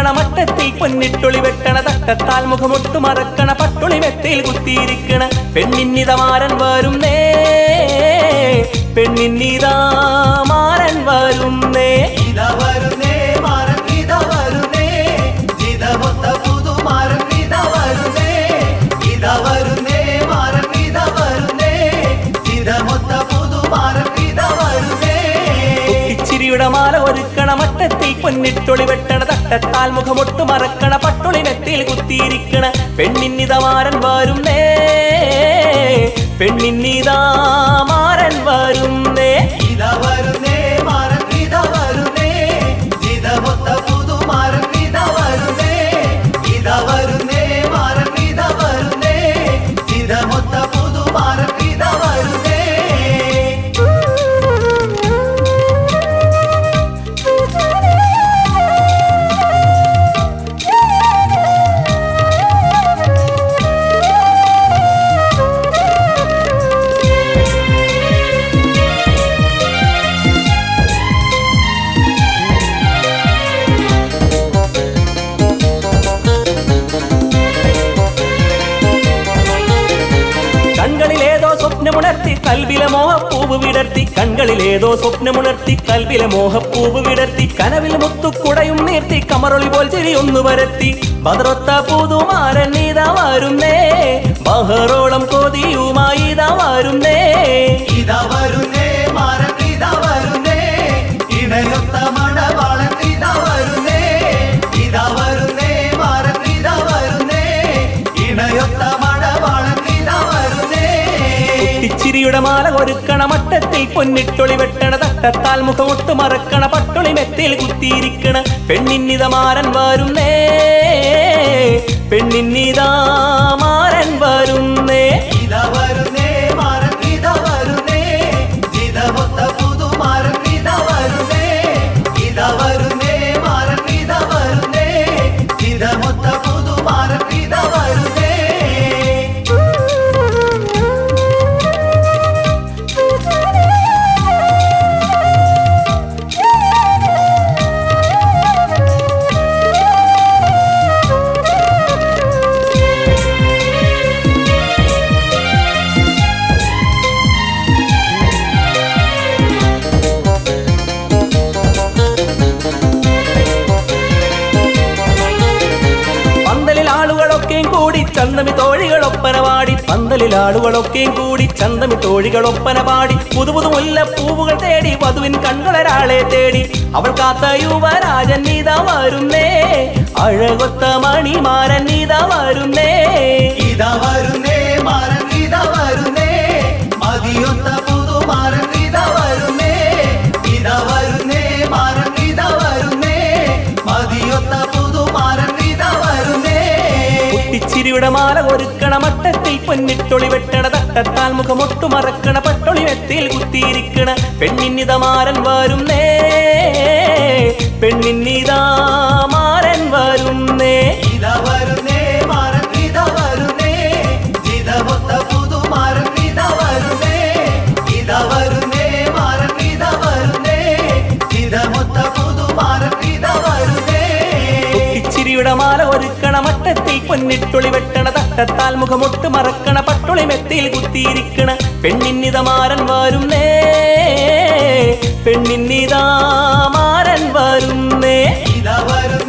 ഒരുക്കണ മട്ടത്തിൽ പൊന്നിട്ടൊളി വെട്ടണ തട്ടത്താൽ മുഖമൊട്ടു മറക്കണ പട്ടൊളി മെത്തയിൽ കുത്തിയിരിക്കണ പെണ്ണിന്നിതമാരൻ വരുന്നേ പെണ്ണിന്നിതാമാരൻ വരുന്നേ ഇതാ വരുന്നേ മാരൻ ഇതാ വരുന്നേ ജിതമൊത്ത പുതുമാരൻ ഇതാ വരുന്നേ ഇതാ വരുന്നേ മാരൻ ഇതാ വരുന്നേ ജിതമൊത്ത പുതുമാരൻ ഇതാ വരുന്നേ കുട്ടിച്ചിരിയുടെ മാല ഒരുക്കണ മട്ടത്തിൽ പൊന്നിട്ടൊളി വെട്ടണ തട്ടത്താൽ മുഖമൊട്ടു മറക്കണ പട്ടൊളി മെത്തയിൽ കുത്തിയിരിക്കണ പെണ്ണിന്നിതമാരൻ വരുന്നേ പെണ്ണിന്നിതാമാരൻ വരുന്നേ ഇതാ വരുന്നേ മാരൻ ഇതാ വരുന്നേ ജിതമൊത്ത പുതുമാരൻ ഇതാ വരുന്നേ ഇതാ വരുന്നേ മാരൻ ഇതാ വരുന്നേ ജിതമൊത്ത പുതുമാരൻ ഇതാ വരുന്നേ കൺകളിലേതോ സ്വപ്നമുണർത്തി കൽവിലെ മോഹപ്പൂവ് വിടർത്തി കൺകളിലേതോ സ്വപ്നമുണർത്തി കൽവിലെ മോഹപ്പൂവ് വിടർത്തി കനവിൽ മുത്തുക്കുടയും നീർത്തി കമറൊളി പോൽ ചിരിയൊന്നു വരത്തി ബദറൊത്ത പുതുമാരൻ ഇതാ വരുന്നേ ബഹറോളം കൊതിയുമായി ഇതാ വരുന്നേ ഇതാ വരുന്നേ മാരൻ ഇതാ വരുന്നേ ഇണയൊത്ത മണവാളൻ ഇതാ വരുന്നേ ഇതാ വരുന്നേ മാരൻ ഇതാ വരുന്നേ ഇണയൊത്ത മണവാളൻ ഇതാ വരുന്നേ കുട്ടിച്ചിരിയുടെ മാല ഒരുക്കണ മട്ടത്തിൽ പൊന്നിട്ടൊളി വെട്ടണ തട്ടത്താൽ മുഖമൊട്ട് മറക്കണ പട്ടൊളി മെത്തയിൽ കുത്തിയിരിക്കണ പെണ്ണിന്നിതമാരൻ വരുന്നേ പെണ്ണിന്നിതാമാരൻ വരുന്നേ ഇതാ വരുന്നേ മാരൻ ഇതാ വരുന്നേ ജിതമൊത്ത പുതുമാരൻ ഇതാ വരുന്നേ ഇതാ വരുന്നേ മാരൻ ഇതാ വരുന്നേ ജിതമൊത്ത പുതുമാരൻ ഇതാ വരുന്നേ പന്തലിൽ ആളുകളൊക്കെയും കൂടി ചന്തമി തോഴികളൊപ്പന പാടി പന്തലിൽ ആളുകളൊക്കെയും കൂടി ചന്തമി തോഴികളൊപ്പന പാടി പുതു പുതു മുല്ലപ്പൂവുകൾ തേടി വധുവിൻ കൺകളൊരാളെ തേടി അവൾ കാത്ത യുവരാജൻ നീതാ വരുന്നേ അഴകൊത്ത മണിമാരൻ നീതാ വരുന്നേ ഇതാ വരുന്നേ മാരൻ ഇതാ വരുന്നേ മതിയൊത്ത പുതുമാരൻ ഇതാ വരുന്നേ ഇതാ വരുന്നേ മാരൻ ഇതാ വരുന്നേ മതിയൊത്ത പുതുമാരൻ ഇതാ വരുന്നേ കുട്ടിച്ചിരിയുടെ മാല ഒരുക്കണ മട്ടത്തിൽ പൊന്നിട്ടൊളി വെട്ടണ തട്ടത്താൽ മുഖമൊട്ടു മറക്കണ പട്ടൊളി മെത്തിൽ കുത്തിയിരിക്കണ പെണ്ണിന്നിതമാരൻ വരുന്നേ പെണ്ണിന്നിതാമാരൻ വരുന്നേ ഇതാ വരുന്നേ മാരൻ ഇതാ വരുന്നേ ജിതമൊത്ത പുതുമാരൻ ഇതാ വരുന്നേ ഇതാ വരുന്നേ മാരൻ ഇതാ വരുന്നേ ജിതമൊത്ത പുതുമാരൻ ഇതാ വരുന്നേ കുട്ടിച്ചിരിയുടെ മാല ഒരുക്കണ മട്ടത്തിൽ പൊന്നിട്ടൊളി വെട്ടണ തട്ടത്താൽ മുഖമൊട്ട് മറക്കണ പട്ടൊളി മെത്തിൽ കുത്തിയിരിക്കണ പെണ്ണിന്നിതമാരൻ വരുന്നേ പെണ്ണിന്നിതാമാരൻ വരുന്നേ ഇതാ വരുന്നേ